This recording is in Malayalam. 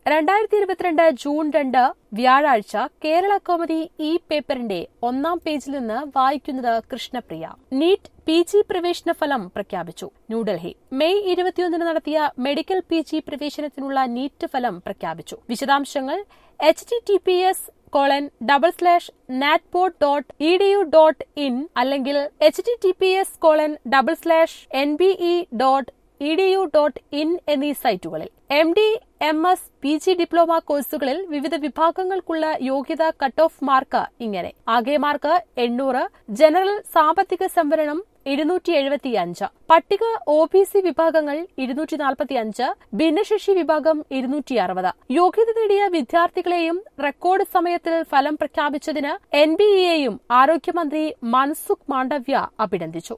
രണ്ടായിരത്തി ഇരുപത്തിരണ്ട് ജൂൺ രണ്ട് വ്യാഴാഴ്ച കേരള കോമഡി ഇ പേപ്പറിന്റെ ഒന്നാം പേജിൽ നിന്ന് വായിക്കുന്നത് കൃഷ്ണപ്രിയ നീറ്റ് പി ജി പ്രവേശന ഫലം പ്രഖ്യാപിച്ചു ന്യൂഡൽഹി മെയ് ഇരുപത്തിയൊന്നിന് നടത്തിയ മെഡിക്കൽ പി ജി പ്രവേശനത്തിനുള്ള നീറ്റ് ഫലം പ്രഖ്യാപിച്ചു വിശദാംശങ്ങൾ H T T P S colon double slash natboard dot E D U dot in അല്ലെങ്കിൽ H T T P S colon double slash N B E dot E D U dot in എന്നീ സൈറ്റുകളിൽ M D M S P G diploma കോഴ്സുകളിൽ വിവിധ വിഭാഗങ്ങൾക്കുള്ള യോഗ്യത കട്ട് ഓഫ് മാർക്ക് ഇങ്ങനെ ആകെ മാർക്ക് എണ്ണൂറ് ജനറൽ സാമ്പത്തിക സംവരണം ഇരുന്നൂറ്റി എഴുപത്തിയഞ്ച് പട്ടിക ഒ ബി സി വിഭാഗങ്ങൾ ഇരുന്നൂറ്റി നാൽപ്പത്തിയഞ്ച് ഭിന്നശേഷി വിഭാഗം ഇരുന്നൂറ്റി അറുപത് യോഗ്യത നേടിയ വിദ്യാർത്ഥികളെയും റെക്കോർഡ് സമയത്തിൽ ഫലം പ്രഖ്യാപിച്ചതിന് എൻ ബി എയും ആരോഗ്യമന്ത്രി മൻസുഖ് മാണ്ഡവ്യ അഭിനന്ദിച്ചു